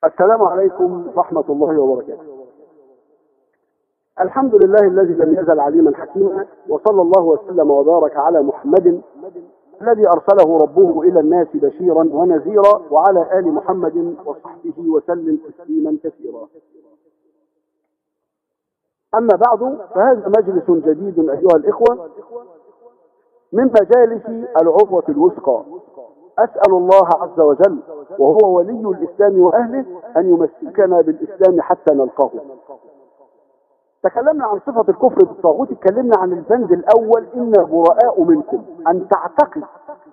السلام عليكم ورحمة الله وبركاته الحمد لله الذي لم يزل عليما حكيما وصلى الله وسلم وبارك على محمد الذي أرسله ربه إلى الناس بشيرا ونذيرا وعلى آل محمد وصحبه وسلم تسليما كثيرا أما بعد فهذا مجلس جديد أيها الإخوة من مجالس العروة الوثقى أسأل الله عز وجل وهو ولي الإسلام وأهله أن يمسكنا بالإسلام حتى نلقاه تكلمنا عن صفة الكفر بالطاغوت اتكلمنا عن البند الأول إن براء منكم أن تعتقد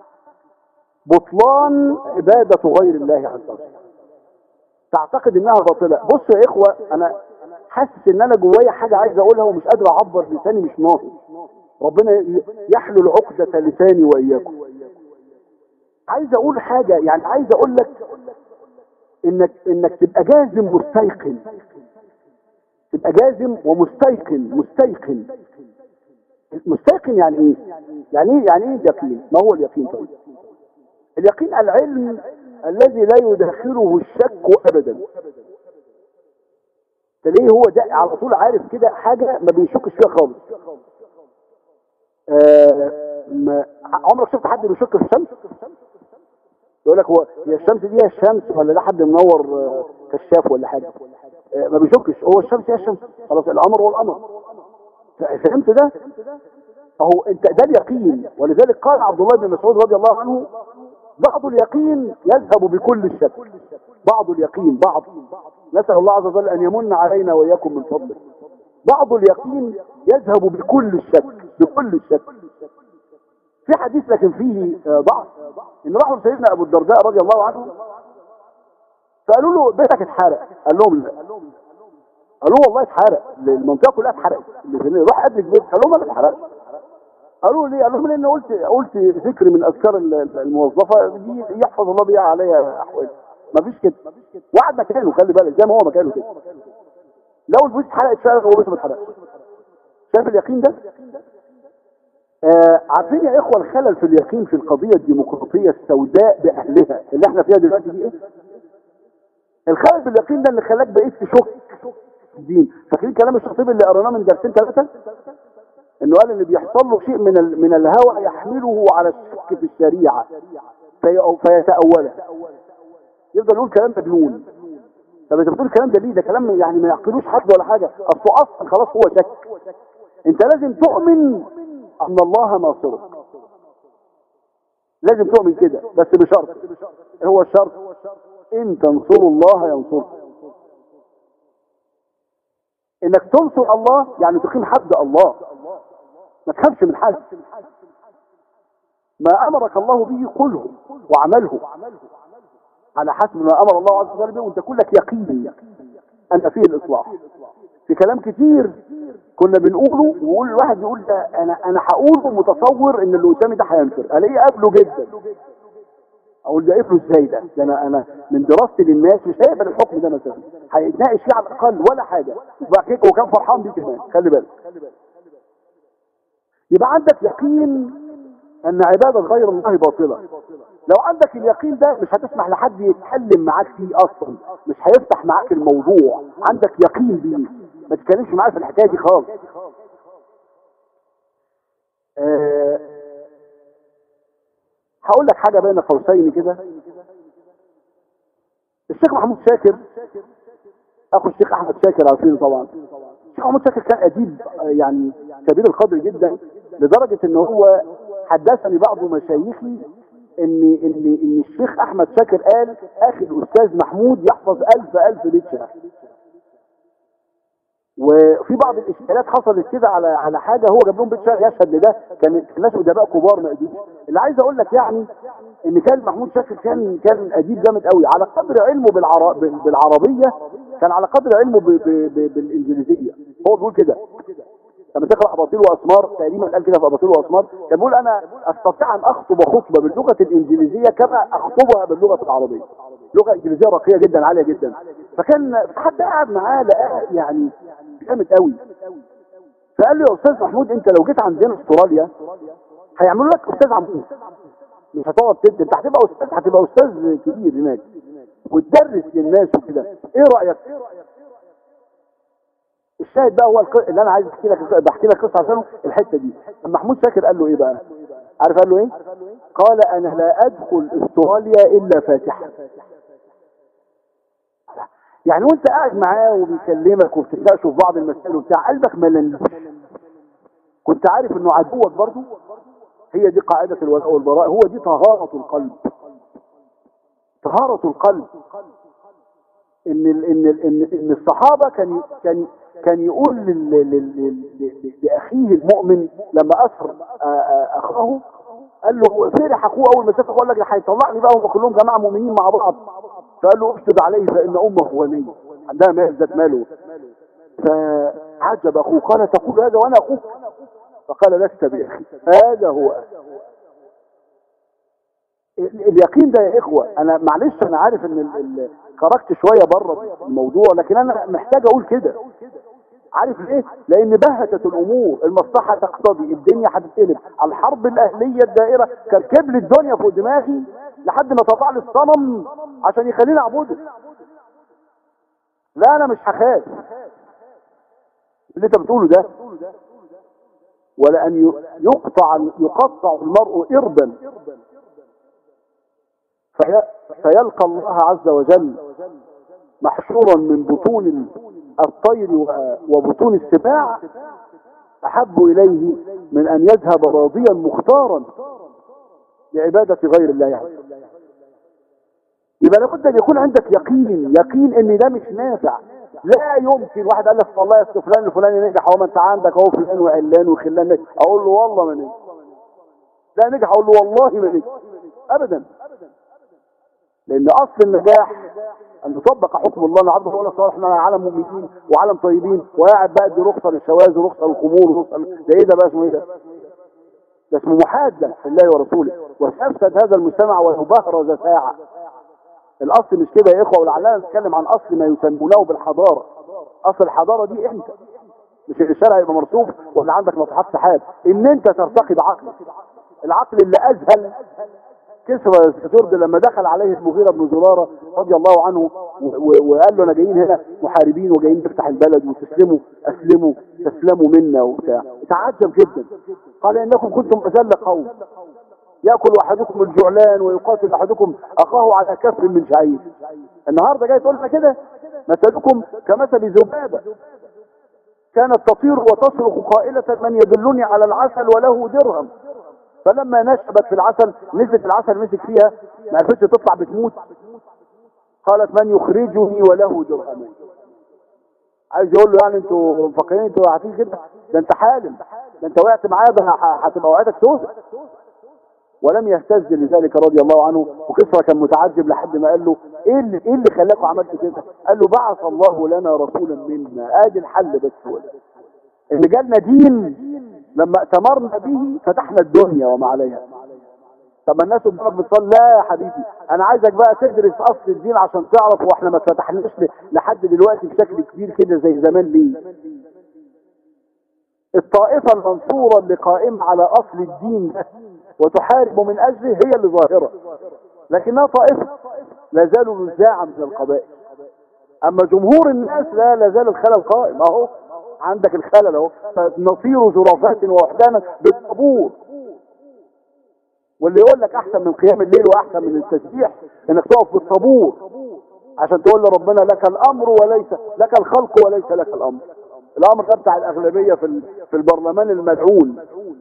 بطلان عبادة غير الله عز وجل تعتقد انها باطلة بص يا اخوة انا حاسس ان انا جوايا حاجة عايز اقولها ومش قادر اعبر لساني مش ناقص ربنا يحلل عقدة لساني واياكم عايز اقول حاجة يعني عايز اقول لك انك انك تبقى جازم مستيقن تبقى جازم ومستيقن مستيقن مستيقن يعني ايه يعني ايه يعني ايه اليقين ما هو اليقين طيب اليقين العلم الذي لا يدخله الشك ابدا تلاقيه هو ده على طول عارف كده حاجة ما بيشكش فيها خالص آه ما عمرك شفت حد بيشك في الشمس يقول لك هو هي الشمس دي هي الشمس ولا ده حد منور آه كشاف ولا حاجة آه ما بيشكش هو الشمس هي الشمس خلاص الامر هو الامر فهمت ده اهو انت ده اليقين ولذلك قال عبد الله بن مسعود رضي الله عنه بعض اليقين يذهب بكل الشك بعض اليقين بعض نسأل الله عز وجل أن يمن علينا وإياكم من فضله بعض اليقين يذهب بكل الشك بكل الشك في حديث لكن فيه ضعف ان راحوا لسيدنا ابو الدرداء رضي الله عنه فقالوا له بيتك اتحرق قال لهم لا قالوا والله اتحرق المنطقه كلها اتحرقت راح ادرك بيت قال لهم انا اتحرقت قالوا ليه قالوا لهم لان قلت قلت ذكر من اذكار الموظفه دي يحفظ الله بيها عليها احوال مفيش كده وقعد مكانه خلي بالك زي ما هو مكانه كده لو البيوت اتحرقت فعلا هو بس ما اتحرقش شايف اليقين ده آه عارفين يا اخوه الخلل في اليقين في القضيه الديمقراطيه السوداء باهلها اللي احنا فيها دلوقتي دي ايه الخلل في اليقين ده اللي خلاك بقيت تشك في الدين فاكرين كلام الشخصيب اللي قريناه من درسين ثلاثه انه قال ان بيحصل له شيء من ال... من الهوى يحمله على الشك في الشريعه في... فيتاولها يفضل يقول كلام مجنون طب انت بتقول الكلام ده ليه ده كلام يعني ما يعقلوش حد ولا حاجه اصله اصلا خلاص هو شك انت لازم تؤمن ان الله ناصرك لازم تؤمن كده بس بشرط هو الشرط ان تنصروا الله ينصركم انك تنصر الله يعني تقيم حد الله ما تخافش من حد ما امرك الله به قله وعمله على حسب ما امر الله عز وجل به وانت كلك يقين ان فيه الاصلاح في كلام كتير كنا بنقوله ويقول الواحد يقول ده انا انا هقوله متصور ان اللي قدامي ده هينفر الاقيه قابله جدا اقول ده قفله ازاي ده ده انا انا من دراستي للناس مش هيقبل الحكم ده مثلا هيتناقش فيه على الاقل ولا حاجه وكان فرحان بيه كمان خلي بالك يبقى عندك يقين ان عبادة غير الله باطلة لو عندك اليقين ده مش هتسمح لحد يتكلم معاك فيه اصلا مش هيفتح معاك الموضوع عندك يقين بيه ما تتكلمش معاه في الحكاية دي خالص أه هقول لك حاجة بين قوسين كده الشيخ محمود شاكر اخو الشيخ احمد شاكر عارفينه طبعا الشيخ محمود شاكر كان اديب يعني كبير القدر جدا لدرجة ان هو حدثني بعض مشايخي ان ان ان الشيخ احمد شاكر قال اخي الاستاذ محمود يحفظ الف الف بيت شعر وفي بعض الاشكالات حصلت كده على على حاجه هو جاب لهم بيت شعر يشهد لده كان الناس ادباء كبار ما قدروش اللي عايز اقول لك يعني ان كان محمود شاكر كان كان اديب جامد قوي على قدر علمه بالعرب بالعربيه كان على قدر علمه ب ب ب بالانجليزيه هو بيقول كده لما تقرا اباطيل واسمار تقريبا قال كده في اباطيل واسمار كان بيقول انا استطيع ان اخطب خطبه باللغه الانجليزيه كما اخطبها باللغه العربيه لغه انجليزيه راقيه جدا عاليه جدا فكان حتى قاعد معاه لقاه يعني جامد قوي فقال له يا استاذ محمود انت لو جيت عندنا استراليا هيعملوا لك استاذ عمود مش هتقعد تد انت هتبقى استاذ هتبقى استاذ كبير هناك وتدرس للناس وكده ايه رايك الشاهد بقى هو الق... اللي انا عايز احكي لك بحكي لك قصه عشانه الحته دي محمود شاكر قال له ايه بقى عارف قال له ايه قال انا لا ادخل استراليا الا فاتحا يعني وانت قاعد معاه وبيكلمك وبتتناقشوا في بعض المسائل وبتاع قلبك ملنش كنت عارف انه عدوك برضه هي دي قاعدة الولاء والبراء هو دي طهارة القلب طهارة القلب ان ال ان ال ان, إن الصحابة كان كان كان يقول لل- لل- لل- لاخيه المؤمن لما اسر آ- آ- اخاه قال له فرح اخوه اول ما شاف اخوه قال لك ده هيطلعني بقى هم كلهم جماعه مؤمنين مع بعض فقال له ابشر عليه فان امه ولي عندها مال ذات ماله فعجب اخوه قال تقول هذا وانا اخوك فقال لست باخي هذا هو ال- اليقين ده يا اخوه انا معلش انا عارف ان ال- ال- خرجت شويه بره الموضوع لكن انا محتاج اقول كده عارف ليه لان بهتت الامور المصلحه تقتضي الدنيا هتتقلب الحرب الاهليه الدائره كركب لي الدنيا فوق دماغي لحد ما طلع لي الصنم عشان يخليني اعبده لا انا مش هخاف اللي انت بتقوله ده ولأن ي- يقطع يقطع المرء إربا في فيلقى الله عز وجل محشورا من بطون الطير و- وبطون السباع أحب إليه من أن يذهب راضيا مختارا لعبادة غير الله عز وجل يبقى لابد ان يكون عندك يقين يقين ان ده مش نافع لا يمكن واحد قال لك والله يا أستاذ فلان الفلاني نجح اهو ما انت عندك اهو فلان وعلان وخلان نجح اقول له والله ما نجح لا نجح اقول له والله ما نجح ابدا لان اصل النجاح ان نطبق حكم الله ان عبد الله صالح احنا عالم مؤمنين وعالم طيبين وقاعد بقى دي رخصه للشواذ ورخصه للخمور ورخصه ل- ده ايه ده بقى اسمه ايه ده؟ ده اسمه محاده في الله ورسوله وسيفسد هذا المجتمع ويبهرز ساعه الاصل مش كده يا اخوه ولعلنا نتكلم عن اصل ما يسمونه بالحضاره اصل الحضاره دي انت مش الشارع يبقى مرصوف ولا عندك ناطحات سحاب ان انت ترتقي بعقلك العقل اللي اذهل كسرى جرد لما دخل عليه المغيرة بن زرارة رضي الله عنه و- و- وقال له انا جايين هنا محاربين وجايين نفتح البلد وتسلموا اسلموا تسلموا منا وبتاع تعجب جدا قال انكم كنتم اذل قوم ياكل احدكم الجعلان ويقاتل احدكم اخاه على كفر من شعير النهارده جاي تقول لنا كده مثلكم كمثل ذبابه كانت تطير وتصرخ قائلة من يدلني على العسل وله درهم فلما نشبت في العسل نزلت العسل مسك فيها ما عرفتش تطلع بتموت قالت من يخرجني وله درهمان عايز يقول له يعني انتوا مفكرين انتوا قاعدين كده ده انت حالم ده انت وقعت معايا ده ه- هتبقى وقعتك سودة ولم يهتز لذلك رضي الله عنه وكسرى كان متعجب لحد ما قال له ايه اللي ايه اللي خلاكوا عملت كده قال له بعث الله لنا رسولا منا ادي الحل بس هو ده. ان جالنا دين لما ائتمرنا به فتحنا الدنيا وما عليها طب ما الناس قدامك بتصلي لا يا حبيبي انا عايزك بقى تدرس اصل الدين عشان تعرف واحنا ما اتفتحناش ل- لحد دلوقتي بشكل كبير كده زي زمان ليه الطائفة المنصورة اللي قائمة على اصل الدين ده وتحارب من اجله هي اللي ظاهرة لكنها طائفة لا زالوا نزاعا من القبائل اما جمهور الناس لا لا زال الخلل قائم اهو عندك الخلل اهو نطير زرافات ووحدانا بالطابور واللي يقول لك احسن من قيام الليل واحسن من التسبيح انك تقف بالطابور عشان تقول لربنا لك الامر وليس لك الخلق وليس لك الامر الامر ده بتاع الاغلبيه في ال- في البرلمان المدعون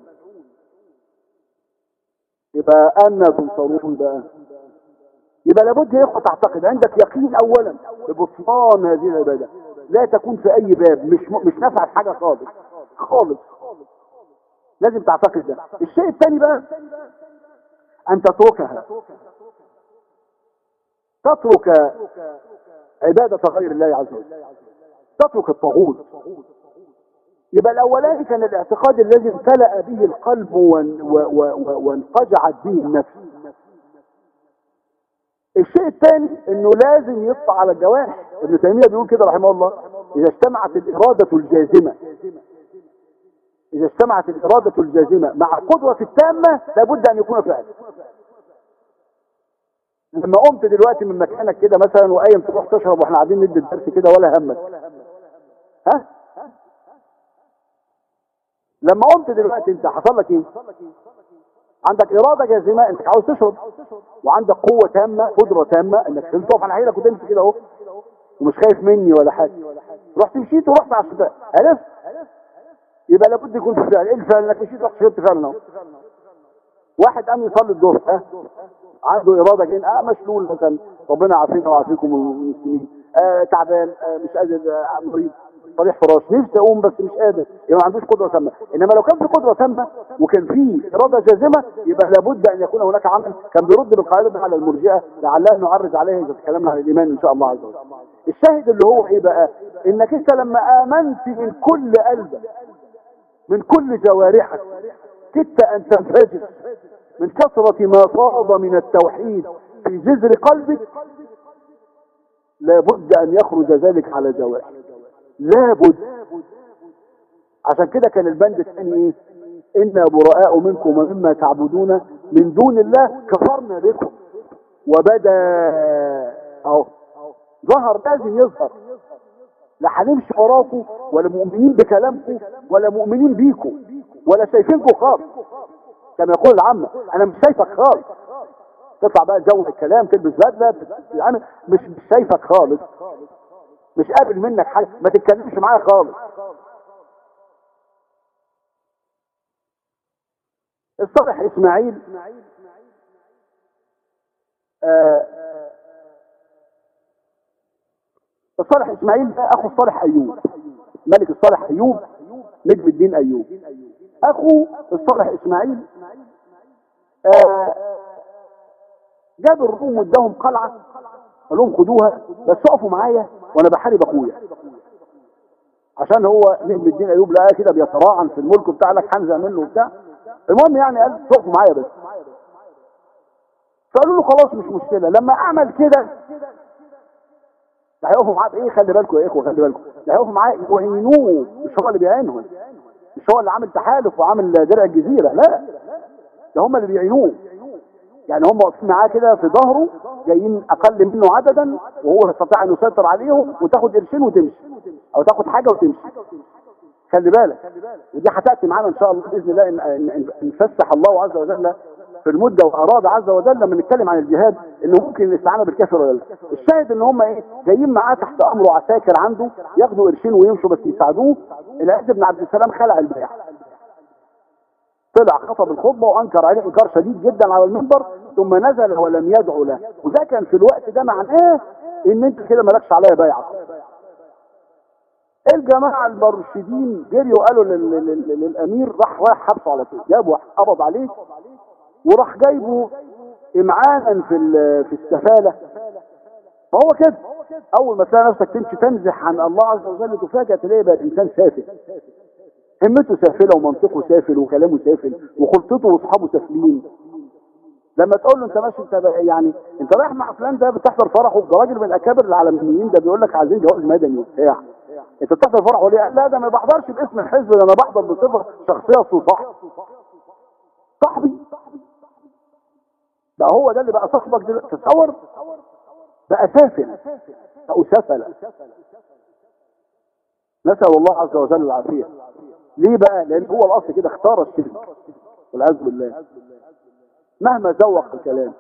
يبقى انا تنصرون بقى يبقى لابد يا اخوه تعتقد عندك يقين اولا ببطلان هذه العباده لا تكون في اي باب مش م... مش نافعه في حاجه خالص خالص لازم تعتقد ده الشيء الثاني بقى ان تتركها تترك عبادة غير الله عز وجل تترك الطاغوت يبقى الاولاني كان الاعتقاد الذي امتلأ به القلب وان- و- و- و- وانقجعت به النفس الشيء الثاني انه لازم يطلع على الجوارح ابن تيمية بيقول كده رحمه الله اذا اجتمعت الارادة الجازمة اذا اجتمعت الارادة الجازمة مع القدرة التامة لابد ان يكون فعل لما قمت دلوقتي من مكانك كده مثلا وقايم تروح تشرب واحنا قاعدين ندي الدرس كده ولا همك ها لما قمت دلوقتي انت حصل لك ايه عندك اراده جازمه انت عاوز تشرب وعندك قوه تامه قدره تامه انك تقف على حيلك وتمشي كده اهو ومش خايف مني ولا حاجه رحت مشيت ورحت على الشفاء عرفت يبقى لابد يكون في فعل ايه الفعل انك مشيت رحت شربت فعلا اهو واحد قام يصلي الظهر ها عنده اراده جين اه مشلول مثلا ربنا يعافينا ويعافيكم المسلمين آه تعبان آه مش قادر آه مريض صريح فراش نفسي اقوم بس مش قادر يبقى ما عندوش قدره تامه انما لو كان في قدره تامه وكان في اراده جازمه يبقى لابد ان يكون هناك عمل كان بيرد بالقاعده على المرجئه لعلها نعرج عليها اذا تكلمنا عن الايمان ان شاء الله عز وجل الشاهد اللي هو ايه بقى انك انت لما امنت من كل قلبك من كل جوارحك كدت ان تنفجر من كثرة ما فاض من التوحيد في جذر قلبك لابد ان يخرج ذلك على جوارحك لابد عشان كده كان البند الثاني ايه انا براء منكم ومما تعبدون من دون الله كفرنا بكم وبدا اهو ظهر لازم يظهر لا هنمشي وراكم ولا مؤمنين بكلامكم ولا مؤمنين بيكم ولا شايفينكم خالص كما يقول العامة انا مش شايفك خالص تطلع بقى جو الكلام تلبس بدله يعني مش مش شايفك خالص مش قابل منك حاجه ما تتكلمش معايا خالص الصالح اسماعيل آه الصالح اسماعيل ده اخو الصالح ايوب ملك الصالح ايوب نجم الدين ايوب اخو الصالح اسماعيل آه جاب الروم واداهم قلعه قال لهم خدوها بس اقفوا معايا وانا بحارب اخويا عشان هو نجم الدين ايوب لقاه كده بيتراعن في الملك بتاع لك حمزه منه وبتاع المهم يعني قال تقفوا معايا بس فقالوا له خلاص مش مشكله لما اعمل كده ده هيقفوا معاه بايه خلي بالكم يا اخوه خلي بالكم ده هيقفوا معاه يعينوه مش هو اللي بيعينهم مش هو اللي عامل تحالف وعامل درع الجزيره لا ده هم اللي بيعينوه يعني هم واقفين معاه كده في ظهره جايين اقل منه عددا وهو يستطيع ان يسيطر عليهم وتاخد قرشين وتمشي او تاخد حاجه وتمشي خلي بالك ودي هتاتي معانا ان شاء الله باذن الله ان ان إن فسح الله عز وجل في المده واراد عز وجل لما نتكلم عن الجهاد انه ممكن الاستعانه بالكافر ولا لا الشاهد ان هم ايه جايين معاه تحت امره عساكر عنده ياخدوا قرشين ويمشوا بس يساعدوه العز بن عبد السلام خلع البيع طلع خطب الخطبه وانكر عليه انكار شديد جدا على المنبر ثم نزل ولم يدعو له وده كان في الوقت ده معناه ان انت كده مالكش عليا بيعه الجماعة المرشدين جريوا قالوا لل- لل- لل- للأمير راح رايح حبسه على طول جابوا قبض عليه وراح جايبه إمعانا في ال- في السفالة فهو كده أول ما تلاقي نفسك تمشي تنزح عن الله عز وجل تفاجأ تلاقي بقى الإنسان سافل همته سافلة ومنطقه سافل وكلامه سافل وخلطته واصحابه سافلين لما تقول له انت ماشي انت بقى يعني انت رايح مع فلان ده بتحضر فرحه ده راجل من اكابر العالميين ده بيقول لك عايزين جواز مدني وبتاع انت بتحضر فرحه ليه؟ لا ده ما بحضرش باسم الحزب ده انا بحضر بصفه شخصيه اصله صح صاحبي ده هو ده اللي بقى صاحبك دلوقتي تصور بقى سافل او سفل نسأل الله عز وجل العافية ليه بقى لان هو الاصل كده اختار الشرك والعياذ بالله مهما زوق الكلام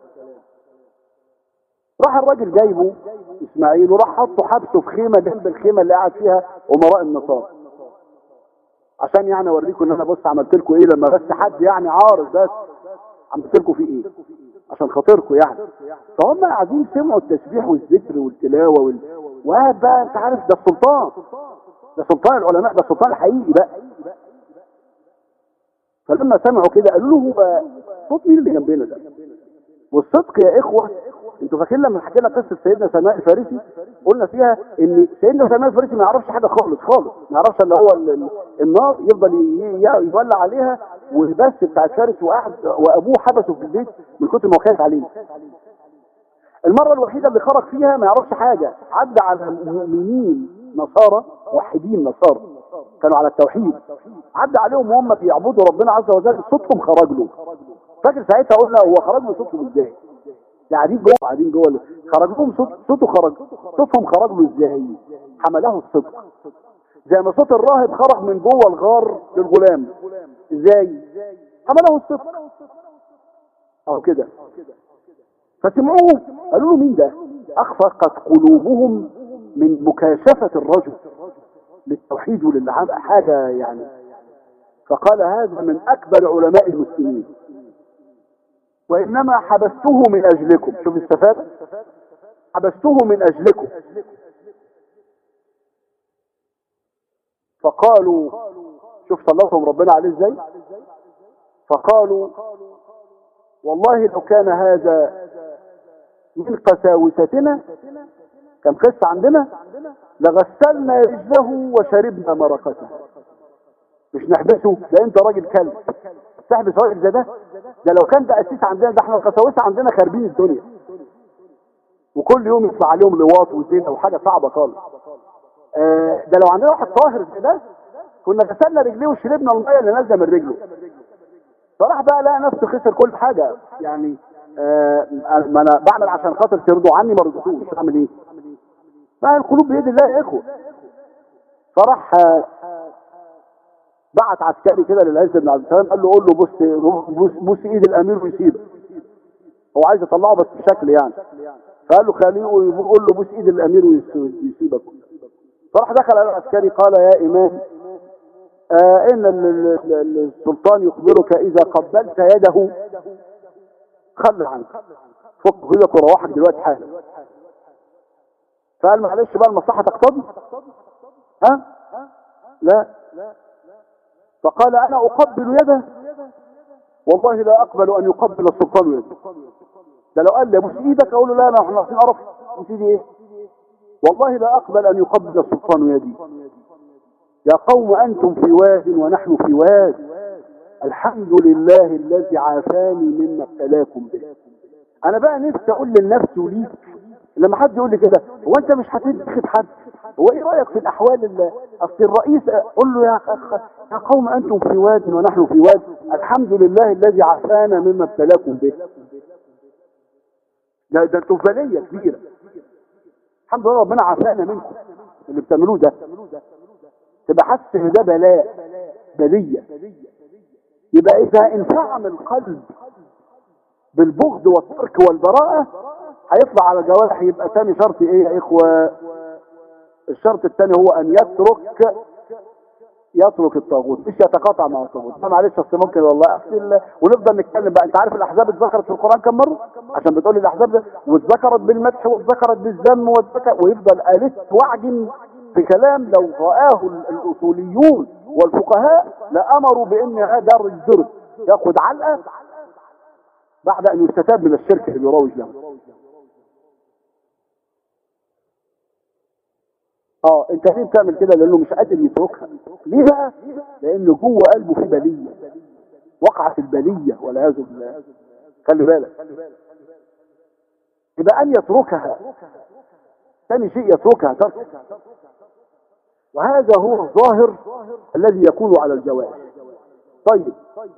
راح الراجل جايبه اسماعيل وراح حطه حبسه في خيمه جنب الخيمه اللي قاعد فيها امراء النصارى عشان يعني اوريكم ان انا بص عملت لكم ايه لما بس حد يعني عارض بس عملت لكم في ايه عشان خاطركم يعني فهم قاعدين سمعوا التسبيح والذكر والتلاوه وال... وقاعد بقى انت عارف ده السلطان ده سلطان العلماء ده السلطان الحقيقي بقى فلما سمعوا كده قالوا له بقى صوت مين اللي جنبنا ده والصدق يا اخوه انتوا فاكرين لما حكينا قصه سيدنا سلمان الفارسي قلنا فيها ان سيدنا سلمان الفارسي ما يعرفش حاجه خالص خالص ما يعرفش الا هو ال- ال- النار يفضل ي- ي- يولع عليها والبث بتاع الفارس وقعد وابوه حبسه في البيت من كتر ما هو خايف عليه المره الوحيده اللي خرج فيها ما يعرفش حاجه عدى على مؤمنين نصارى موحدين نصارى كانوا على التوحيد عدى عليهم وهم بيعبدوا ربنا عز وجل صوتهم خرج له فاكر ساعتها قلنا هو خرج له صوتهم ازاي قاعدين جوه قاعدين جوه خرج لهم صوت صوته خرج صوتهم خرج له ازاي حمله الصدق زي ما صوت الراهب خرج من جوه الغار للغلام ازاي حمله الصدق او كده فسمعوه قالوا له مين ده اخفقت قلوبهم من مكاشفة الرجل للتوحيد وللعام حاجة يعني فقال هذا من اكبر علماء المسلمين وانما حبسته من اجلكم شوف استفاد حبسته من اجلكم فقالوا شوف صلتهم ربنا عليه ازاي فقالوا والله لو كان هذا من قساوستنا كان قصة عندنا لغسلنا رجله وشربنا مرقته مش نحبسه ده انت راجل كلب تحبس راجل زي ده ده لو كان ده اسيس عندنا ده احنا القساوسه عندنا خاربين الدنيا وكل يوم يطلع عليهم لواط وزنا وحاجه صعبه خالص آه ده لو عندنا واحد طاهر زي ده كنا غسلنا رجليه وشربنا الميه اللي نازله من رجله فراح بقى لقى نفسه خسر كل حاجه يعني آه ما انا بعمل عشان خاطر ترضوا عني ما رضيتوش اعمل ايه؟ ما القلوب بيد الله يا اخوه فراح آه بعت عسكري كده للعز بن عبد السلام قال له قول له بص بص, بص ايد الامير ويسيبك هو عايز يطلعه بس بشكل يعني فقال له خليه قول له بص ايد الامير ويسيبك فراح دخل على العسكري قال يا امام آه ان السلطان يخبرك اذا قبلت يده خلي عنك فك ايدك وروحك دلوقتي حالا فقال معلش بقى المصلحه تقتضي ها لا فقال انا اقبل يده والله لا اقبل ان يقبل السلطان يده ده لو قال لي ابوس ايدك اقول له لا انا احنا عارفين اعرف ابوس ايدي ايه والله لا اقبل ان يقبل السلطان يدي يا قوم انتم في واد ونحن في واد الحمد لله الذي عافاني مما ابتلاكم به انا بقى نفسي اقول للنفس وليك لما حد يقول لي كده هو انت مش هتنتخب حد هو ايه رايك في الاحوال اللي اصل الرئيس قول له يا يا قوم انتم في واد ونحن في واد الحمد لله الذي عافانا مما ابتلاكم به ده ده انتم بليه كبيره الحمد لله ربنا عافانا منكم اللي بتعملوه ده تبقى حاسس ان ده بلاء بليه يبقى اذا انفعم القلب بالبغض والترك والبراءه هيطلع على الجوارح يبقى تاني شرط ايه يا اخوة الشرط الثاني هو ان يترك يترك الطاغوت مش يتقاطع مع الطاغوت ما معلش اصل ممكن والله اصل ونفضل نتكلم بقى انت عارف الاحزاب اتذكرت في القران كم مره عشان بتقول لي الاحزاب ده واتذكرت بالمدح واتذكرت بالذم واتذكر ويفضل الف وعجن في كلام لو رآه الاصوليون والفقهاء لامروا بان هذا الزرد ياخذ علقه بعد ان يستتاب من الشرك اللي يروج له اه انت ليه بتعمل كده لانه مش قادر يتركها ليه بقى لان جوه قلبه في بليه وقعت البليه والعياذ بالله خلي بالك يبقى ان يتركها ثاني شيء يتركها ترك وهذا هو الظاهر الذي يكون على الجوارح طيب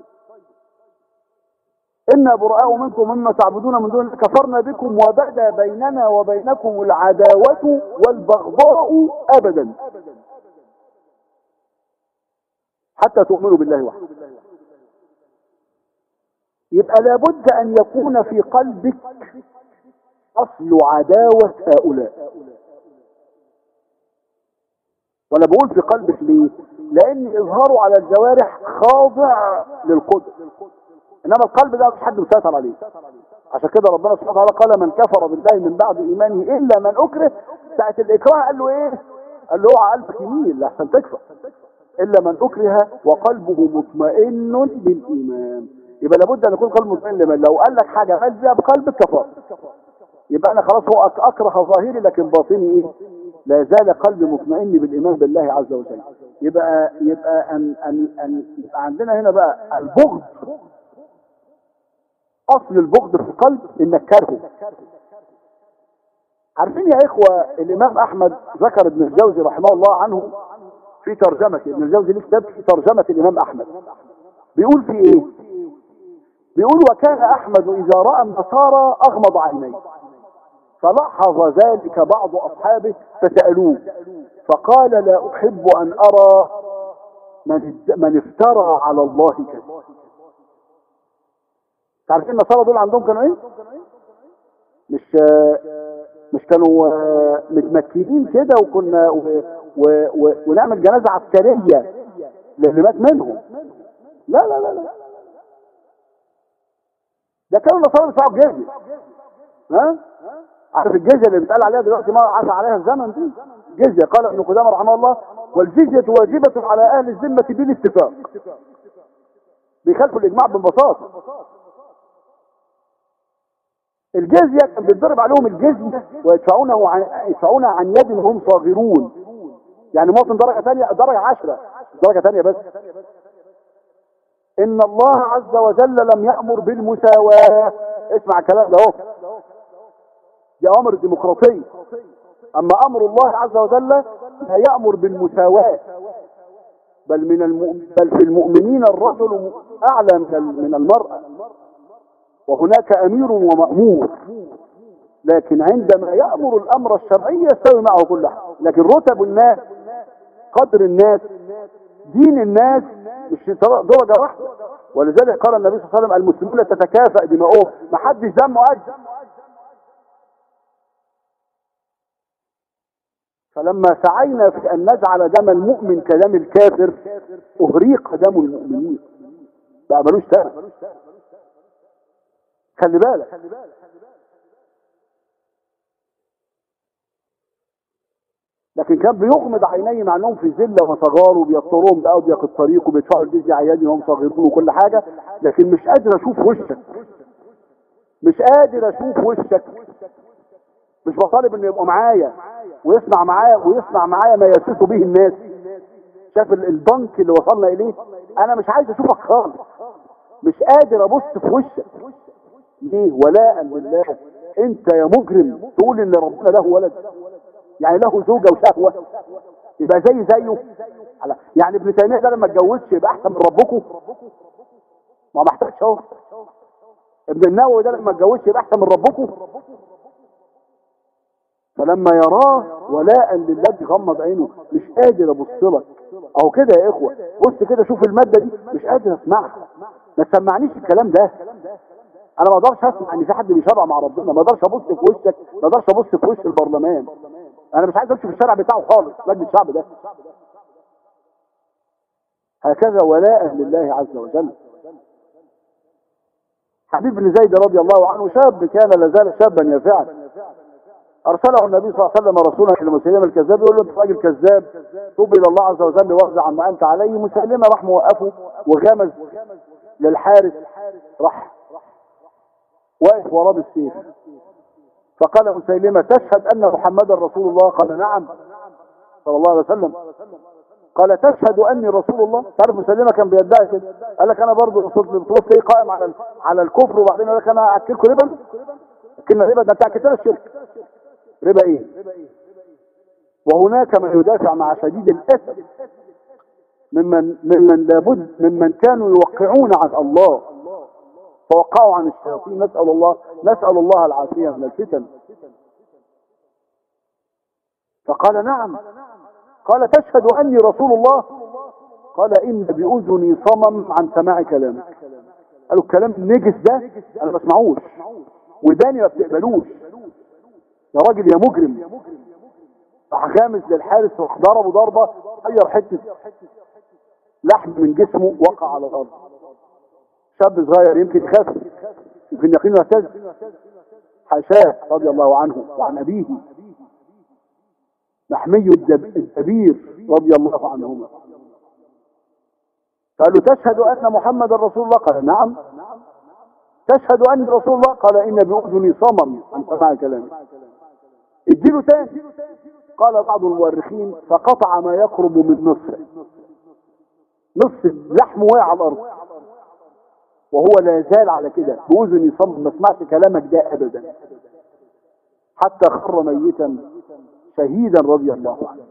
إنا براء منكم مما تعبدون من دون الله كفرنا بكم وبدا بيننا وبينكم العداوة والبغضاء أبدا حتى تؤمنوا بالله وحده يبقى لابد أن يكون في قلبك أصل عداوة هؤلاء وأنا بقول في قلبك ليه لأن إظهاره على الجوارح خاضع للقدر انما القلب ده مش حد مسيطر عليه عشان كده ربنا سبحانه وتعالى قال من كفر بالله من بعد ايمانه الا من اكره ساعه الاكراه قال له ايه قال له اوعى قلبك يميل لحسن تكفر الا من اكره وقلبه مطمئن بالايمان يبقى لابد ان يكون قلب مطمئن لمن لو قال لك حاجه غزه بقلبك كفر يبقى انا خلاص هو اكره ظاهري لكن باطني ايه لا زال قلبي مطمئن بالايمان بالله عز وجل يبقى يبقى ان ان ان يبقى عندنا هنا بقى البغض اصل البغض في القلب انك كارهه عارفين يا اخوة الامام احمد ذكر ابن الجوزي رحمه الله عنه في ترجمة ابن الجوزي ليه كتاب في ترجمة الامام احمد بيقول في ايه بيقول وكان احمد اذا راى النصارى اغمض عينيه فلاحظ ذلك بعض اصحابه فسالوه فقال لا احب ان ارى من من افترى على الله كذب تعرفين النصارى دول عندهم كانوا ايه مش مش كانوا متمكنين كده وكنا و و و ونعمل جنازه عسكريه للي مات منهم لا لا لا لا ده كانوا النصارى بيدفعوا الجزيه ها عارف الجزيه اللي بيتقال عليها دلوقتي ما عفى عليها الزمن دي جزيه قال ابن قدامه رحمه الله والجزيه واجبه على اهل الذمه بالاتفاق بيخالفوا الاجماع ببساطه الجزيه كان بيتضرب عليهم الجزيه ويدفعونه عن يدفعونها عن يد هم صاغرون يعني مواطن درجه ثانيه درجه 10 درجه ثانيه بس ان الله عز وجل لم يأمر بالمساواة اسمع الكلام ده اهو دي امر ديمقراطية اما امر الله عز وجل لا يأمر بالمساواة بل من المؤمن بل في المؤمنين الرجل اعلى من المرأة وهناك امير ومأمور لكن عندما يأمر الامر الشرعي يستوي معه كل حاجة لكن رتب الناس قدر الناس دين الناس مش درجة واحدة ولذلك قال النبي صلى الله عليه وسلم المسلمون تتكافأ دماؤهم ما حدش دمه قد فلما سعينا في أن نجعل دم المؤمن كدم الكافر أهريق دم المؤمنين بقى ملوش ثمن خلي بالك لكن كان بيغمض عينيه مع انهم في ذله وصغار وبيضطروهم باضيق الطريق وبيدفعوا الجزيه عيادي وهم صغيرون وكل حاجه لكن مش قادر اشوف وشك مش قادر اشوف وشك مش بطالب انه يبقى معايا ويسمع معايا ويسمع معايا ما يسوس به الناس شاف البنك اللي وصلنا اليه انا مش عايز اشوفك خالص مش قادر ابص في وشك ليه ولاء لله انت يا مجرم تقول ان ربنا له ولد يعني له زوجة وشهوة يبقى زي زيه يعني ابن تيمية ده لما اتجوزش يبقى احسن من ربكم ما محتاجش اهو ابن النووي ده لما اتجوزش يبقى احسن من ربكم فلما يراه ولاء لله غمض عينه مش قادر ابص لك اهو كده يا اخوه بص كده شوف الماده دي مش قادر اسمعها ما تسمعنيش الكلام ده انا ما اقدرش اسمع ان في حد بيشرع مع ربنا ما اقدرش ابص في وشك ما اقدرش ابص في وش البرلمان انا مش عايز امشي في الشارع بتاعه خالص لجنه الشعب ده هكذا ولاء لله عز وجل حبيب بن زيد رضي الله عنه شاب كان لازال شابا يافعا ارسله النبي صلى الله عليه وسلم رسولا الى مسيلمه الكذاب يقول له انت راجل كذاب توب الى الله عز وجل واخذ عما انت عليه مسيلمه راح موقفه وغمز للحارس راح واقف وراه بالسيف فقال مسيلمة تشهد أن محمدا رسول الله قال نعم صلى الله عليه وسلم قال تشهد أني رسول الله تعرف مسيلمة كان بيدعي كده قال لك أنا برضه رسول بتبص ايه قائم على على الكفر وبعدين قال لك أنا أكلكم ربا كلمة ربا ده بتاع كتاب الشرك ربا إيه وهناك من يدافع مع شديد الأسف ممن ممن لابد ممن كانوا يوقعون عن الله فوقعوا عن الشياطين نسأل الله نسأل الله العافية من الفتن فقال نعم قال تشهد أني رسول الله قال إن بأذني صمم عن سماع كلامك قالوا الكلام النجس ده أنا ما اسمعوش وداني ما بتقبلوش يا راجل يا مجرم راح غامز للحارس وراح ضربه ضربة غير حتة لحم من جسمه وقع على الأرض شاب صغير يمكن يخاف يمكن يقين يهتز حاشاه رضي الله عنه وعن أبيه محمي الدبير رضي الله عنهما قالوا تشهد أن محمد رسول الله قال نعم تشهد أن رسول الله قال إن بأذني صمم عن سماع كلامي اديله تاني قال بعض المؤرخين فقطع ما يقرب من نصف نصف لحمه وقع على الأرض وهو لا زال على كده بأذني صمم ما اسمعش كلامك ده أبدا حتى خر ميتا شهيدا رضي الله عنه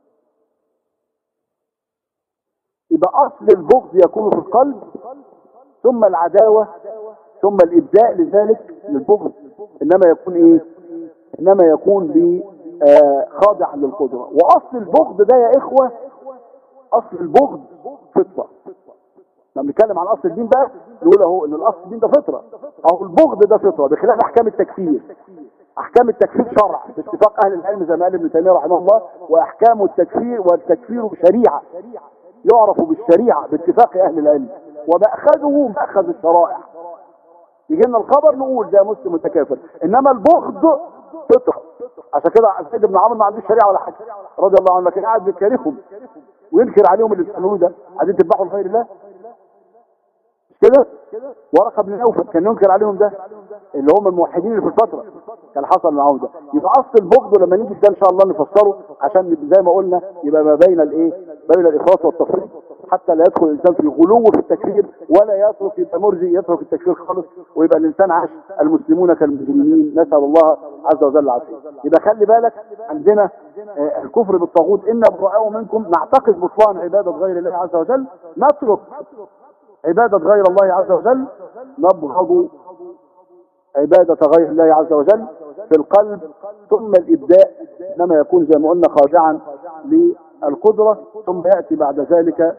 يبقى أصل البغض يكون في القلب ثم العداوة ثم الإبداء لذلك للبغض إنما يكون إيه إنما يكون ب آه، خاضع للقدرة وأصل البغض ده يا إخوة أصل البغض فطرة لما بنتكلم عن اصل الدين بقى نقول اهو ان الاصل الدين ده فطره اهو البغض ده فطره بخلاف احكام التكفير احكام التكفير شرع باتفاق اهل العلم زي ما قال ابن تيميه رحمه الله واحكام التكفير والتكفير شريعه يعرف بالشريعه باتفاق اهل العلم وماخذه ماخذ الشرائع يجي لنا الخبر نقول ده مسلم متكافر انما البغض فطره عشان كده سيد بن عمرو ما عندوش شريعه ولا حاجه رضي الله عنه لكن قاعد بيكرههم وينكر عليهم اللي بيعملوه ده عايزين تذبحوا لغير الله كده ورقه بن نوفل كان ينكر عليهم ده اللي هم الموحدين اللي في الفتره كان حصل معاهم ده يبقى اصل البغض لما نيجي ده ان شاء الله نفسره عشان زي ما قلنا يبقى ما بين الايه بين الافراط والتفريط حتى لا يدخل الانسان في غلو في التكفير ولا يترك يبقى مرجي يترك التكفير خالص ويبقى الانسان عاش المسلمون كالمجرمين نسال الله عز وجل العافيه يبقى خلي بالك عندنا آه، الكفر بالطاغوت ان براء منكم نعتقد بطلان عباده غير الله عز وجل نترك عبادة غير الله عز وجل نبغض عبادة غير الله عز وجل في القلب ثم الإبداء إنما يكون زي ما قلنا خاضعا للقدرة ثم يأتي بعد ذلك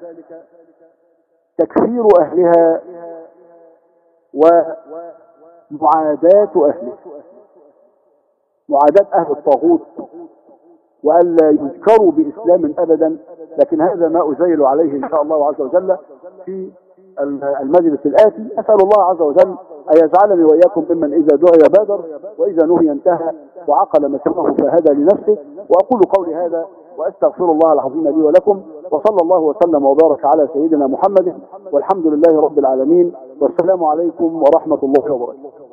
تكفير أهلها ومعاداة أهله معاداة أهل الطاغوت وألا يذكروا بإسلام أبدا لكن هذا ما أزيل عليه إن شاء الله عز وجل في المجلس الآتي أسأل الله عز وجل أن يجعلني وإياكم ممن إذا دعي بادر وإذا نهي انتهى وعقل مسيره فهدى لنفسه وأقول قولي هذا وأستغفر الله العظيم لي ولكم وصلى الله وسلم وبارك على سيدنا محمد والحمد لله رب العالمين والسلام عليكم ورحمة الله وبركاته